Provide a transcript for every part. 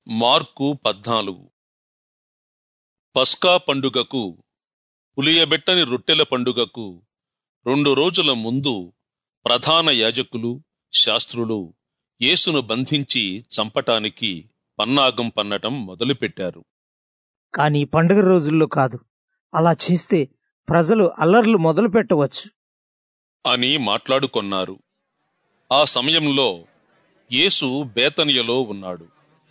mark పద్నాలుగు పస్కా పండుగకు పులియబెట్టని రొట్టెల పండుగకు రెండు రోజుల ముందు ప్రధాన యాజకులు శాస్త్రులు యేసును బంధించి చంపటానికి పన్నాగం పన్నటం మొదలుపెట్టారు కానీ పండుగ రోజుల్లో కాదు అలా చేస్తే ప్రజలు అల్లర్లు మొదలు పెట్టవచ్చు అని మాట్లాడుకొన్నారు ఆ సమయంలో యేసు బేతనియలో ఉన్నాడు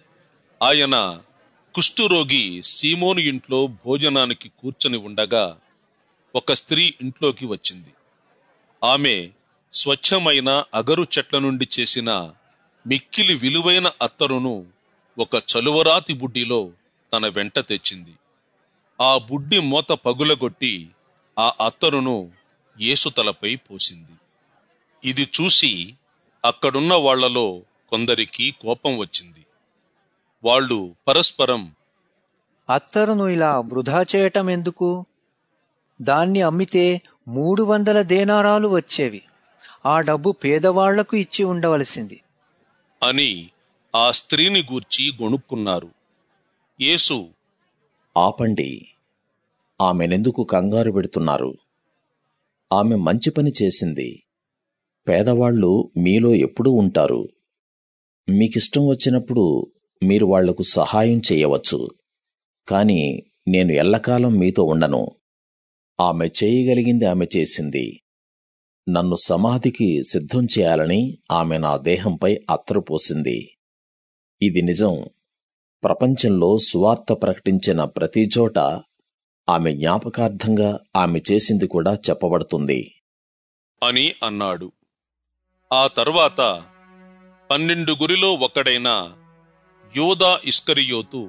ఆయన కుష్ఠురోగి సీమోను ఇంట్లో భోజనానికి కూర్చొని ఉండగా ఒక స్త్రీ ఇంట్లోకి వచ్చింది ఆమె స్వచ్ఛమైన అగరు చెట్ల నుండి చేసిన మిక్కిలి విలువైన అత్తరును ఒక చలువరాతి బుడ్డిలో తన వెంట తెచ్చింది ఆ బుడ్డి మూత పగులగొట్టి ఆ అత్తరును యేసు తలపై పోసింది ఇది చూసి అక్కడున్న వాళ్లలో కొందరికి కోపం వచ్చింది వాళ్ళు పరస్పరం అత్తరును ఇలా వృధా చేయటం ఎందుకు దాన్ని అమ్మితే మూడు వందల దేనారాలు వచ్చేవి ఆ డబ్బు పేదవాళ్లకు ఇచ్చి ఉండవలసింది అని ఆ స్త్రీని గూర్చి గొణుక్కున్నారు యేసు ఆపండి ఆమెనెందుకు కంగారు పెడుతున్నారు ఆమె మంచి పని చేసింది పేదవాళ్ళు మీలో ఎప్పుడూ ఉంటారు మీకిష్టం వచ్చినప్పుడు మీరు వాళ్లకు సహాయం చేయవచ్చు కాని నేను ఎల్లకాలం మీతో ఉండను ఆమె చేయగలిగింది ఆమె చేసింది నన్ను సమాధికి సిద్ధం చేయాలని ఆమె నా దేహంపై అత్తరు పోసింది ఇది నిజం ప్రపంచంలో సువార్త ప్రకటించిన ప్రతి చోట ఆమె జ్ఞాపకార్థంగా ఆమె చేసింది కూడా చెప్పబడుతుంది అని అన్నాడు ఆ తర్వాత పన్నెండుగురిలో ఒకడైన యోదా ఇస్కరియోతు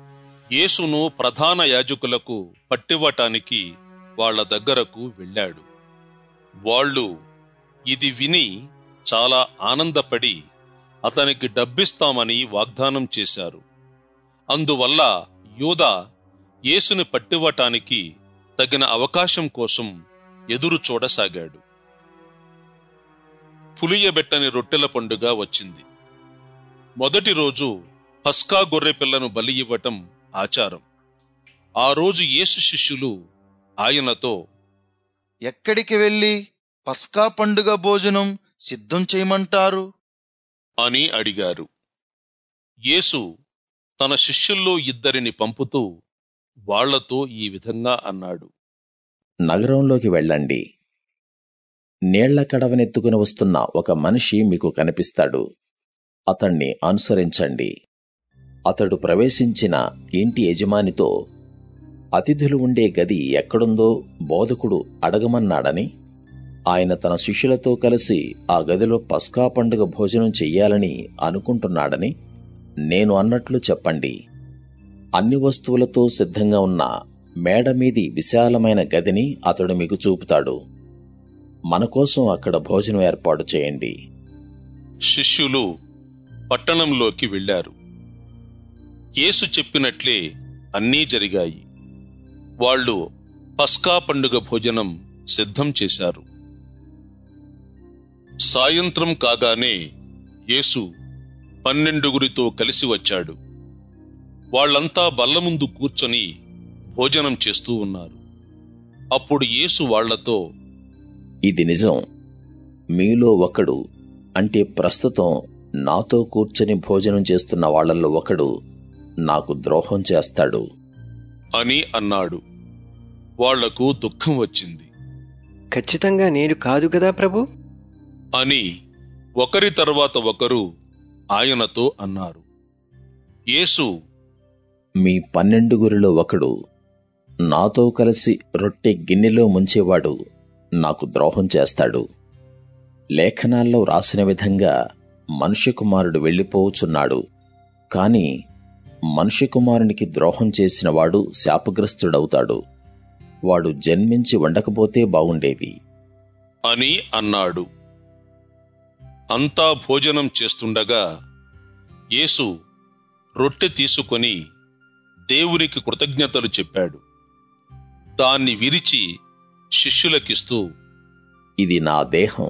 యేసును ప్రధాన యాజకులకు పట్టివ్వటానికి వాళ్ళ దగ్గరకు వెళ్ళాడు వాళ్ళు ఇది విని చాలా ఆనందపడి అతనికి డబ్బిస్తామని వాగ్దానం చేశారు అందువల్ల యోదా యేసుని పట్టివ్వటానికి తగిన అవకాశం కోసం ఎదురు చూడసాగాడు పులియబెట్టని రొట్టెల పండుగ వచ్చింది మొదటి రోజు పస్కా గొర్రె పిల్లను బలి ఇవ్వటం ఆచారం ఆ రోజు యేసు శిష్యులు ఆయనతో ఎక్కడికి వెళ్ళి పస్కా పండుగ భోజనం సిద్ధం చేయమంటారు అని అడిగారు యేసు తన శిష్యుల్లో ఇద్దరిని పంపుతూ వాళ్లతో ఈ విధంగా అన్నాడు నగరంలోకి వెళ్ళండి నీళ్ల కడవనెత్తుకుని వస్తున్న ఒక మనిషి మీకు కనిపిస్తాడు అతణ్ణి అనుసరించండి అతడు ప్రవేశించిన ఇంటి యజమానితో అతిథులు ఉండే గది ఎక్కడుందో బోధకుడు అడగమన్నాడని ఆయన తన శిష్యులతో కలిసి ఆ గదిలో పస్కా పండుగ భోజనం చెయ్యాలని అనుకుంటున్నాడని నేను అన్నట్లు చెప్పండి అన్ని వస్తువులతో సిద్ధంగా ఉన్న మేడ మీది విశాలమైన గదిని అతడు మీకు చూపుతాడు మన కోసం అక్కడ భోజనం ఏర్పాటు చేయండి శిష్యులు పట్టణంలోకి వెళ్లారు యేసు చెప్పినట్లే అన్నీ జరిగాయి వాళ్ళు పస్కా పండుగ భోజనం సిద్ధం చేశారు సాయంత్రం కాగానే యేసు పన్నెండుగురితో కలిసి వచ్చాడు వాళ్ళంతా బల్ల ముందు కూర్చొని భోజనం చేస్తూ ఉన్నారు అప్పుడు యేసు వాళ్లతో ఇది నిజం మీలో ఒకడు అంటే ప్రస్తుతం నాతో కూర్చొని భోజనం చేస్తున్న వాళ్ళల్లో ఒకడు నాకు ద్రోహం చేస్తాడు అని అన్నాడు వాళ్లకు దుఃఖం వచ్చింది ఖచ్చితంగా నేను కాదు కదా ప్రభు అని ఒకరి తర్వాత ఒకరు ఆయనతో అన్నారు యేసు మీ పన్నెండుగురిలో ఒకడు నాతో కలిసి రొట్టె గిన్నెలో ముంచేవాడు నాకు ద్రోహం చేస్తాడు లేఖనాల్లో రాసిన విధంగా మనుష్య కుమారుడు వెళ్ళిపోవచున్నాడు కాని మనుష్య కుమారునికి ద్రోహం చేసినవాడు శాపగ్రస్తుడవుతాడు వాడు జన్మించి ఉండకపోతే బాగుండేది అని అన్నాడు అంతా భోజనం చేస్తుండగా యేసు రొట్టె తీసుకొని దేవునికి కృతజ్ఞతలు చెప్పాడు దాన్ని విరిచి శిష్యులకిస్తూ ఇది నా దేహం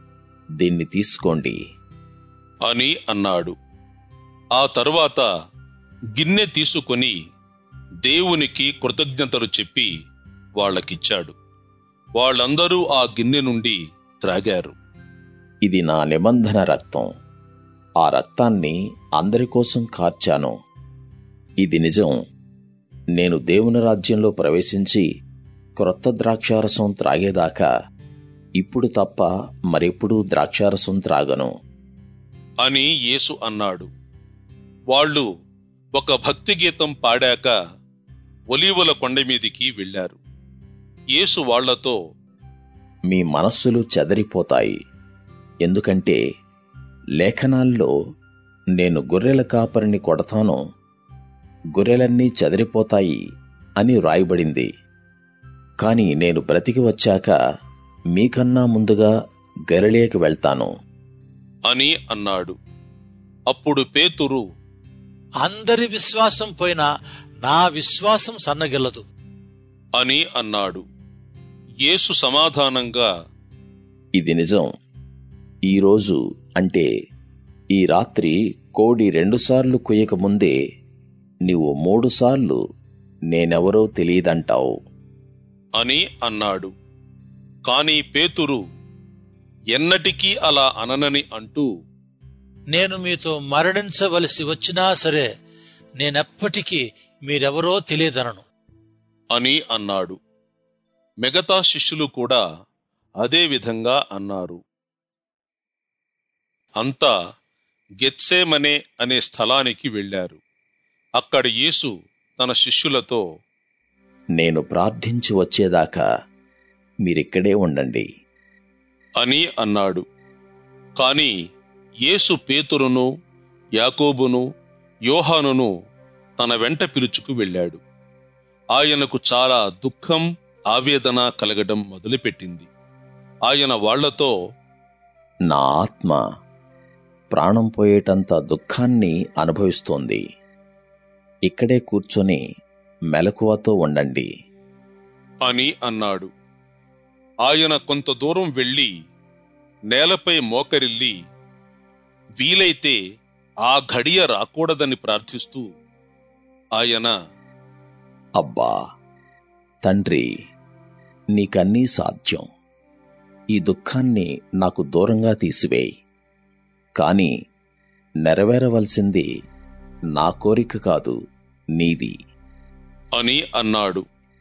దీన్ని తీసుకోండి అని అన్నాడు ఆ తరువాత గిన్నె తీసుకొని దేవునికి కృతజ్ఞతలు చెప్పి వాళ్ళకిచ్చాడు వాళ్ళందరూ ఆ గిన్నె నుండి త్రాగారు ఇది నా నిబంధన రక్తం ఆ రక్తాన్ని అందరి కోసం కార్చాను ఇది నిజం నేను దేవుని రాజ్యంలో ప్రవేశించి క్రొత్త ద్రాక్షారసం త్రాగేదాకా ఇప్పుడు తప్ప మరెప్పుడూ ద్రాక్షారసం త్రాగను అని యేసు అన్నాడు వాళ్ళు ఒక భక్తి గీతం పాడాక ఒలీవల కొండ మీదికి వెళ్లారు యేసు వాళ్లతో మీ మనస్సులు చెదరిపోతాయి ఎందుకంటే లేఖనాల్లో నేను గొర్రెల కాపరిని కొడతాను గొర్రెలన్నీ చెదరిపోతాయి అని వ్రాయబడింది కాని నేను బ్రతికి వచ్చాక మీకన్నా ముందుగా గలిలేకి వెళ్తాను అని అన్నాడు అప్పుడు పేతురు అందరి విశ్వాసం పోయినా నా విశ్వాసం సన్నగిల్లదు అని అన్నాడు యేసు సమాధానంగా ఇది నిజం ఈరోజు అంటే ఈ రాత్రి కోడి రెండుసార్లు కుయ్యక ముందే నీవు మూడుసార్లు నేనెవరో తెలియదంటావు అని అన్నాడు కాని పేతురు ఎన్నటికీ అలా అననని అంటూ నేను మీతో మరణించవలసి వచ్చినా సరే నేనెప్పటికీ మీరెవరో తెలియదనను అని అన్నాడు మిగతా శిష్యులు కూడా అదే విధంగా అన్నారు అంతా గెత్సేమనే అనే స్థలానికి వెళ్లారు అక్కడ యేసు తన శిష్యులతో నేను ప్రార్థించి వచ్చేదాకా మీరిక్కడే ఉండండి అని అన్నాడు కాని యేసు పేతురును యాకోబును యోహానును తన వెంట పిలుచుకు వెళ్ళాడు ఆయనకు చాలా దుఃఖం ఆవేదన కలగడం మొదలుపెట్టింది ఆయన వాళ్లతో నా ఆత్మ ప్రాణం పోయేటంత దుఃఖాన్ని అనుభవిస్తోంది ఇక్కడే కూర్చొని మెలకువతో ఉండండి అని అన్నాడు ఆయన కొంత దూరం వెళ్ళి నేలపై మోకరిల్లి వీలైతే ఆ ఘడియ రాకూడదని ప్రార్థిస్తూ ఆయన అబ్బా తండ్రి నీకన్నీ సాధ్యం ఈ దుఃఖాన్ని నాకు దూరంగా తీసివేయి కాని నెరవేరవలసింది నా కోరిక కాదు నీది అని అన్నాడు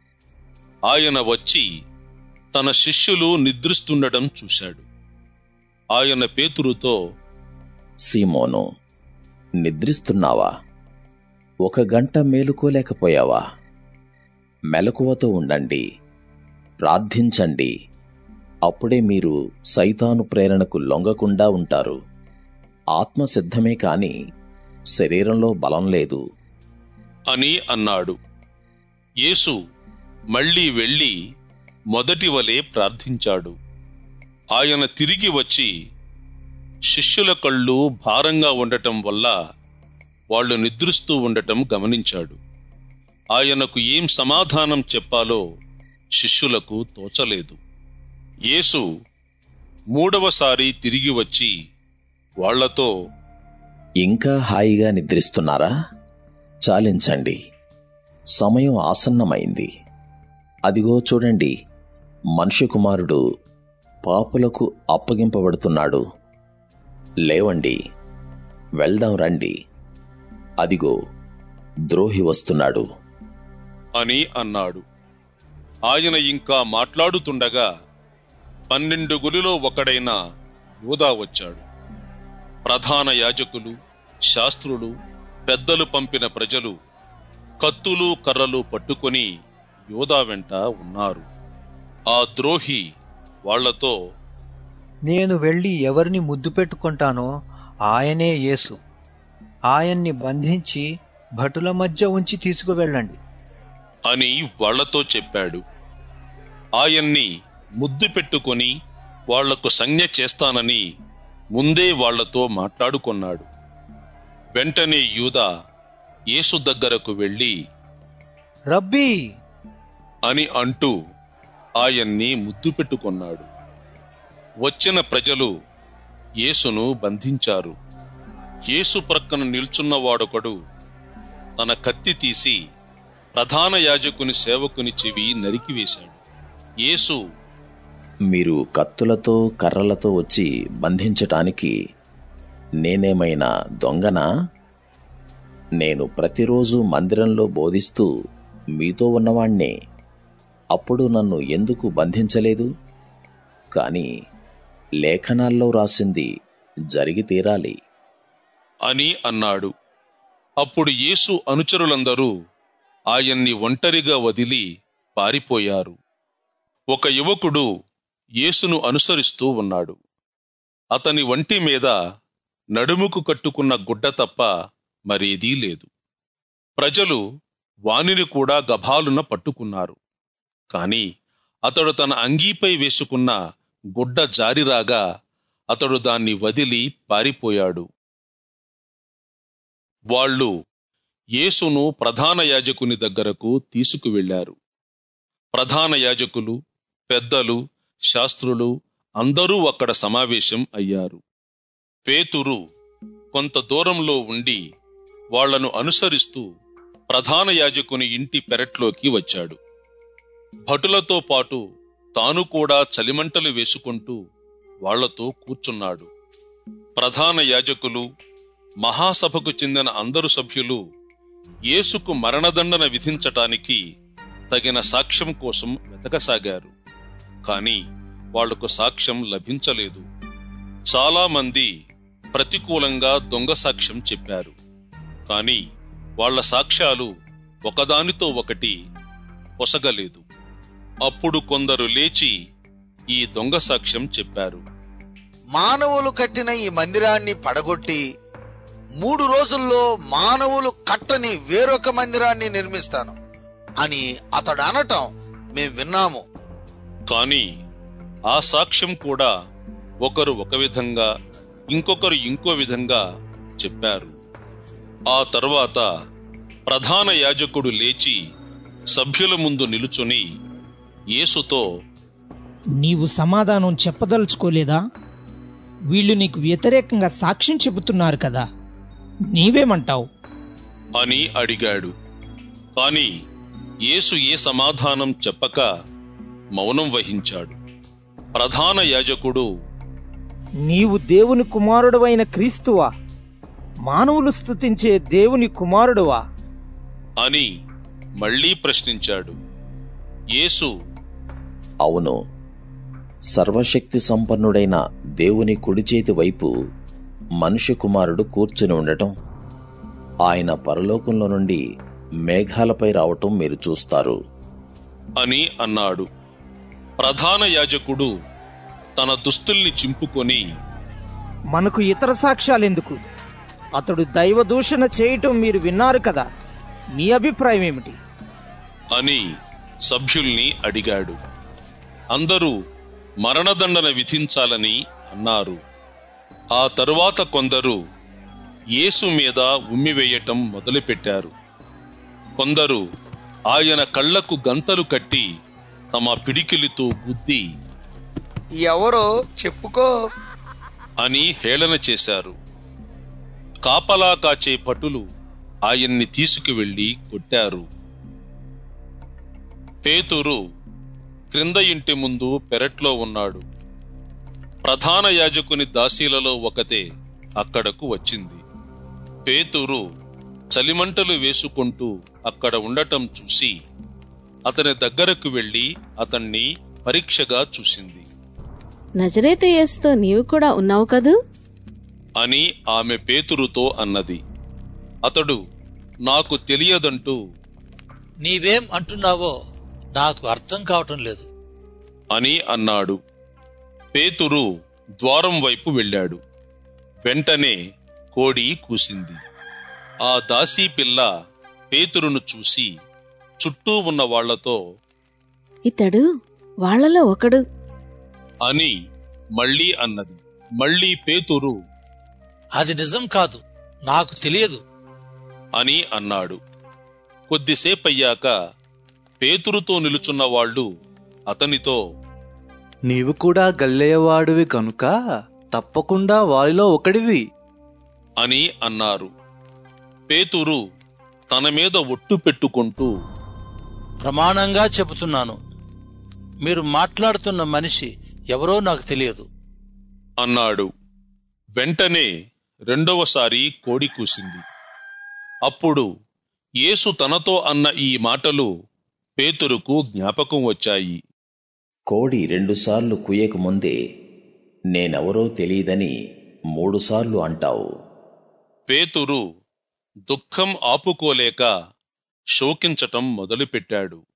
ఆయన వచ్చి తన శిష్యులు నిద్రిస్తుండడం చూశాడు ఆయన పేతురుతో సీమోను నిద్రిస్తున్నావా ఒక గంట మేలుకోలేకపోయావా మెలకువతో ఉండండి ప్రార్థించండి అప్పుడే మీరు సైతాను ప్రేరణకు లొంగకుండా ఉంటారు ఆత్మ సిద్ధమే కాని శరీరంలో బలం లేదు అని అన్నాడు యేసు మళ్ళీ వెళ్ళి మొదటి వలె ప్రార్థించాడు ఆయన తిరిగి వచ్చి శిష్యుల కళ్ళు భారంగా ఉండటం వల్ల వాళ్ళు నిద్రిస్తూ ఉండటం గమనించాడు ఆయనకు ఏం సమాధానం చెప్పాలో శిష్యులకు తోచలేదు యేసు మూడవసారి తిరిగి వచ్చి వాళ్లతో ఇంకా హాయిగా నిద్రిస్తున్నారా చాలించండి సమయం ఆసన్నమైంది అదిగో చూడండి మనుష్య కుమారుడు పాపులకు అప్పగింపబడుతున్నాడు లేవండి వెళ్దాం రండి అదిగో ద్రోహి వస్తున్నాడు అని అన్నాడు ఆయన ఇంకా మాట్లాడుతుండగా పన్నెండుగురిలో ఒకడైన యూదా వచ్చాడు ప్రధాన యాజకులు శాస్త్రులు పెద్దలు పంపిన ప్రజలు కత్తులు కర్రలు పట్టుకొని యోధా వెంట ఉన్నారు ఆ ద్రోహి వాళ్లతో నేను వెళ్ళి ఎవరిని ముద్దు పెట్టుకుంటానో ఆయనే యేసు ఆయన్ని బంధించి భటుల మధ్య ఉంచి తీసుకువెళ్ళండి అని వాళ్లతో చెప్పాడు ఆయన్ని ముద్దు పెట్టుకొని వాళ్లకు సంజ్ఞ చేస్తానని ముందే వాళ్లతో మాట్లాడుకొన్నాడు వెంటనే యూదా యేసు దగ్గరకు వెళ్ళి రబ్బీ అని అంటూ ఆయన్ని ముద్దు పెట్టుకొన్నాడు వచ్చిన ప్రజలు యేసును బంధించారు యేసు ప్రక్కన నిల్చున్నవాడొకడు తన కత్తి తీసి ప్రధాన యాజకుని సేవకుని చెవి నరికివేశాడు యేసు మీరు కత్తులతో కర్రలతో వచ్చి బంధించటానికి నేనేమైనా దొంగనా నేను ప్రతిరోజు మందిరంలో బోధిస్తూ మీతో ఉన్నవాణ్ణే అప్పుడు నన్ను ఎందుకు బంధించలేదు కాని లేఖనాల్లో రాసింది జరిగి తీరాలి అని అన్నాడు అప్పుడు యేసు అనుచరులందరూ ఆయన్ని ఒంటరిగా వదిలి పారిపోయారు ఒక యువకుడు యేసును అనుసరిస్తూ ఉన్నాడు అతని వంటి మీద నడుముకు కట్టుకున్న గుడ్డ తప్ప మరేదీ లేదు ప్రజలు వానిని కూడా గభాలున పట్టుకున్నారు కాని అతడు తన అంగీపై వేసుకున్న గుడ్డ జారిరాగా అతడు దాన్ని వదిలి పారిపోయాడు వాళ్ళు యేసును ప్రధాన యాజకుని దగ్గరకు తీసుకువెళ్లారు ప్రధాన యాజకులు పెద్దలు శాస్త్రులు అందరూ అక్కడ సమావేశం అయ్యారు పేతురు కొంత దూరంలో ఉండి వాళ్లను అనుసరిస్తూ ప్రధాన యాజకుని ఇంటి పెరట్లోకి వచ్చాడు భటులతో పాటు తాను కూడా చలిమంటలు వేసుకుంటూ వాళ్లతో కూర్చున్నాడు ప్రధాన యాజకులు మహాసభకు చెందిన అందరు సభ్యులు యేసుకు మరణదండన విధించటానికి తగిన సాక్ష్యం కోసం వెతకసాగారు కాని వాళ్లకు సాక్ష్యం లభించలేదు చాలా మంది ప్రతికూలంగా దొంగ సాక్ష్యం చెప్పారు కాని వాళ్ల సాక్ష్యాలు ఒకదానితో ఒకటి పొసగలేదు అప్పుడు కొందరు లేచి ఈ దొంగ సాక్ష్యం చెప్పారు మానవులు కట్టిన ఈ మందిరాన్ని పడగొట్టి మూడు రోజుల్లో మానవులు కట్టని వేరొక మందిరాన్ని నిర్మిస్తాను అని అతడు అనటం మేం విన్నాము కాని ఆ సాక్ష్యం కూడా ఒకరు ఒక విధంగా ఇంకొకరు ఇంకో విధంగా చెప్పారు ఆ తరువాత ప్రధాన యాజకుడు లేచి సభ్యుల ముందు నిలుచుని యేసుతో నీవు సమాధానం చెప్పదలుచుకోలేదా వీళ్ళు నీకు వ్యతిరేకంగా సాక్ష్యం చెబుతున్నారు కదా నీవేమంటావు అని అడిగాడు కాని యేసు ఏ సమాధానం చెప్పక మౌనం వహించాడు ప్రధాన యాజకుడు నీవు దేవుని కుమారుడవైన క్రీస్తువా మానవులు స్తుతించే దేవుని కుమారుడువా అని మళ్ళీ ప్రశ్నించాడు యేసు అవును సర్వశక్తి సంపన్నుడైన దేవుని కుడి చేతి వైపు మనుష్య కుమారుడు కూర్చుని ఉండటం ఆయన పరలోకంలో నుండి మేఘాలపై రావటం మీరు చూస్తారు అని అన్నాడు ప్రధాన యాజకుడు తన దుస్తుల్ని చింపుకొని మనకు ఇతర సాక్ష్యాలెందుకు అతడు దైవ దూషణ చేయటం మీరు విన్నారు కదా మీ అభిప్రాయం ఏమిటి అని సభ్యుల్ని అడిగాడు అందరూ మరణదండన విధించాలని అన్నారు ఆ తరువాత కొందరు యేసు మీద ఉమ్మివేయటం మొదలుపెట్టారు కొందరు ఆయన కళ్లకు గంతలు కట్టి తమ పిడికిలితో గుద్ది ఎవరో చెప్పుకో అని హేళన చేశారు కాపలా కాచే భటులు ఆయన్ని తీసుకువెళ్లి కొట్టారు పేతురు క్రింద ఇంటి ముందు పెరట్లో ఉన్నాడు ప్రధాన యాజకుని దాసీలలో ఒకతే అక్కడకు వచ్చింది పేతురు చలిమంటలు వేసుకుంటూ అక్కడ ఉండటం చూసి అతని దగ్గరకు వెళ్లి అతన్ని పరీక్షగా చూసింది నజరేతు యేసుతో నీవు కూడా ఉన్నావు కదూ అని ఆమె పేతురుతో అన్నది అతడు నాకు తెలియదంటూ నీవేం అంటున్నావో నాకు అర్థం కావటం లేదు అని అన్నాడు పేతురు ద్వారం వైపు వెళ్ళాడు వెంటనే కోడి కూసింది ఆ దాసీ పిల్ల పేతురును చూసి చుట్టూ ఉన్న వాళ్లతో ఇతడు వాళ్ళలో ఒకడు అని మళ్ళీ అన్నది మళ్ళీ పేతురు అది నిజం కాదు నాకు తెలియదు అని అన్నాడు కొద్దిసేపయ్యాక పేతురుతో నిలుచున్న వాళ్ళు అతనితో నీవు కూడా గల్లేయవాడివి కనుక తప్పకుండా వారిలో ఒకడివి అని అన్నారు పేతురు తన మీద ఒట్టు పెట్టుకుంటూ ప్రమాణంగా చెబుతున్నాను మీరు మాట్లాడుతున్న మనిషి ఎవరో నాకు తెలియదు అన్నాడు వెంటనే రెండవసారి కోడి కూసింది అప్పుడు యేసు తనతో అన్న ఈ మాటలు పేతురుకు జ్ఞాపకం వచ్చాయి కోడి రెండుసార్లు కుయ్యక ముందే నేనెవరో తెలియదని మూడుసార్లు అంటావు పేతురు దుఃఖం ఆపుకోలేక శోకించటం మొదలుపెట్టాడు